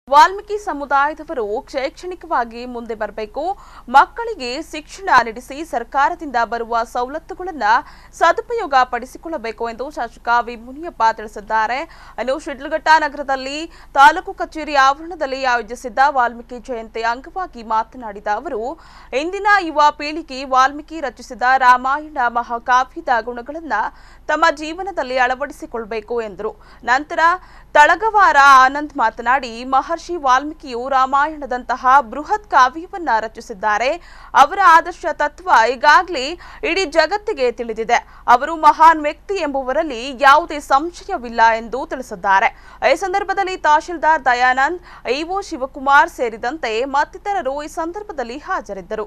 ವಾಲ್ಮೀಕಿ ಸಮುದಾಯದವರು ಶೈಕ್ಷಣಿಕವಾಗಿ ಮುಂದೆ ಬರಬೇಕು ಮಕ್ಕಳಿಗೆ ಶಿಕ್ಷಣ ನಡೆಸಿ ಸರ್ಕಾರದಿಂದ ಬರುವ ಸವಲತ್ತುಗಳನ್ನು ಸದುಪಯೋಗ ಪಡಿಸಿಕೊಳ್ಳಬೇಕು ಎಂದು ಶಾಸಕ ವಿ ಮುನಿಯಪ್ಪ ತಿಳಿಸಿದ್ದಾರೆ ಇನ್ನು ಶಿಡ್ಲಘಟ್ಟ ನಗರದಲ್ಲಿ ತಾಲೂಕು ಕಚೇರಿ ಆವರಣದಲ್ಲಿ ಆಯೋಜಿಸಿದ್ದ ವಾಲ್ಮೀಕಿ ಜಯಂತಿ ಅಂಗವಾಗಿ ಮಾತನಾಡಿದ ಅವರು ಇಂದಿನ ಯುವ ಪೀಳಿಗೆ ವಾಲ್ಮೀಕಿ ರಚಿಸಿದ ರಾಮಾಯಣ ಮಹಾಕಾವ್ಯದ ಗುಣಗಳನ್ನು ತಮ್ಮ ಜೀವನದಲ್ಲಿ ಅಳವಡಿಸಿಕೊಳ್ಳಬೇಕು ಎಂದರು ನಂತರ ತಳಗವಾರ ಆನಂದ್ ಮಾತನಾಡಿ ಮಹರ್ಷಿ ವಾಲ್ಮೀಕಿಯು ರಾಮಾಯಣದಂತಹ ಬೃಹತ್ ಕಾವ್ಯವನ್ನ ರಚಿಸಿದ್ದಾರೆ ಅವರ ಆದರ್ಶ ತತ್ವ ಈಗಾಗಲೇ ಇಡೀ ಜಗತ್ತಿಗೆ ತಿಳಿದಿದೆ ಅವರು ಮಹಾನ್ ವ್ಯಕ್ತಿ ಎಂಬುವರಲ್ಲಿ ಯಾವುದೇ ಸಂಶಯವಿಲ್ಲ ಎಂದು ತಿಳಿಸಿದ್ದಾರೆ ಈ ಸಂದರ್ಭದಲ್ಲಿ ತಹಶೀಲ್ದಾರ್ ದಯಾನಂದ್ ಇಒ ಶಿವಕುಮಾರ್ ಸೇರಿದಂತೆ ಮತ್ತಿತರರು ಈ ಸಂದರ್ಭದಲ್ಲಿ ಹಾಜರಿದ್ದರು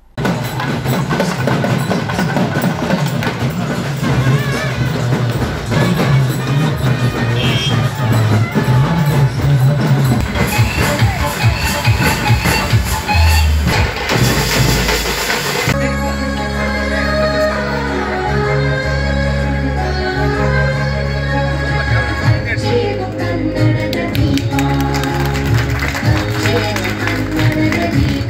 ಜೀವ ಕನ್ನಡದ ದೀಪ ಜೀವ ಕನ್ನಡದ ದೀಪ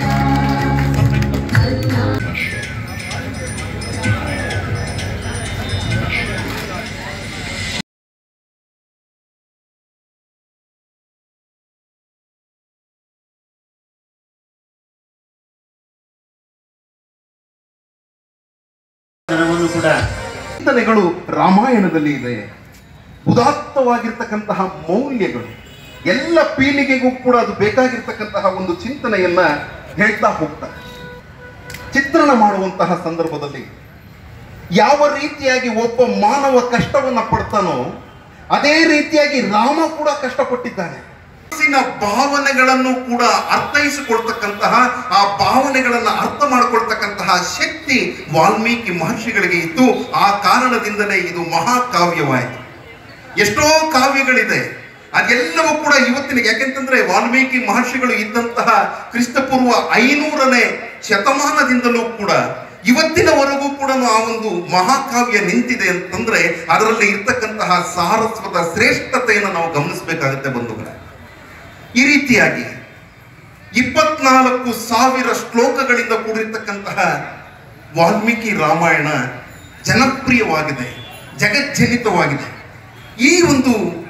ಜನವನ್ನು ಕೂಡ ಚಿಂತನೆಗಳು ರಾಮಾಯಣದಲ್ಲಿ ಇದೆ ಉದಾತ್ತವಾಗಿರ್ತಕ್ಕಂತಹ ಮೌಲ್ಯಗಳು ಎಲ್ಲ ಪೀಳಿಗೆಗೂ ಕೂಡ ಅದು ಬೇಕಾಗಿರ್ತಕ್ಕಂತಹ ಒಂದು ಚಿಂತನೆಯನ್ನ ಹೇಳ್ತಾ ಹೋಗ್ತಾರೆ ಚಿತ್ರಣ ಮಾಡುವಂತಹ ಸಂದರ್ಭದಲ್ಲಿ ಯಾವ ರೀತಿಯಾಗಿ ಒಬ್ಬ ಮಾನವ ಕಷ್ಟವನ್ನ ಪಡ್ತಾನೋ ಅದೇ ರೀತಿಯಾಗಿ ರಾಮ ಕೂಡ ಕಷ್ಟಪಟ್ಟಿದ್ದಾನೆ ಮನಸ್ಸಿನ ಭಾವನೆಗಳನ್ನು ಕೂಡ ಅರ್ಥೈಸಿಕೊಳ್ತಕ್ಕಂತಹ ಆ ಭಾವನೆಗಳನ್ನ ಅರ್ಥ ಮಾಡಿಕೊಳ್ತಕ್ಕಂತಹ ಶಕ್ತಿ ವಾಲ್ಮೀಕಿ ಮಹರ್ಷಿಗಳಿಗೆ ಇತ್ತು ಆ ಕಾರಣದಿಂದಲೇ ಇದು ಮಹಾಕಾವ್ಯವಾಯಿತು ಎಷ್ಟೋ ಕಾವ್ಯಗಳಿದೆ ಅದೆಲ್ಲವೂ ಕೂಡ ಇವತ್ತಿನ ಯಾಕೆಂತಂದ್ರೆ ವಾಲ್ಮೀಕಿ ಮಹರ್ಷಿಗಳು ಇದ್ದಂತಹ ಕ್ರಿಸ್ತಪೂರ್ವ ಐನೂರನೇ ಶತಮಾನದಿಂದಲೂ ಕೂಡ ಇವತ್ತಿನವರೆಗೂ ಕೂಡ ಆ ಒಂದು ಮಹಾಕಾವ್ಯ ನಿಂತಿದೆ ಅಂತಂದ್ರೆ ಅದರಲ್ಲಿ ಇರ್ತಕ್ಕಂತಹ ಸಾರಸ್ವತ ಶ್ರೇಷ್ಠತೆಯನ್ನು ನಾವು ಗಮನಿಸಬೇಕಾಗುತ್ತೆ ಬಂಧುಗಳೇ ಈ ರೀತಿಯಾಗಿ ಇಪ್ಪತ್ನಾಲ್ಕು ಸಾವಿರ ಶ್ಲೋಕಗಳಿಂದ ಕೂಡಿರ್ತಕ್ಕಂತಹ ವಾಲ್ಮೀಕಿ ರಾಮಾಯಣ ಜನಪ್ರಿಯವಾಗಿದೆ ಜಗಜ್ಜನಿತವಾಗಿದೆ ಈ ಒಂದು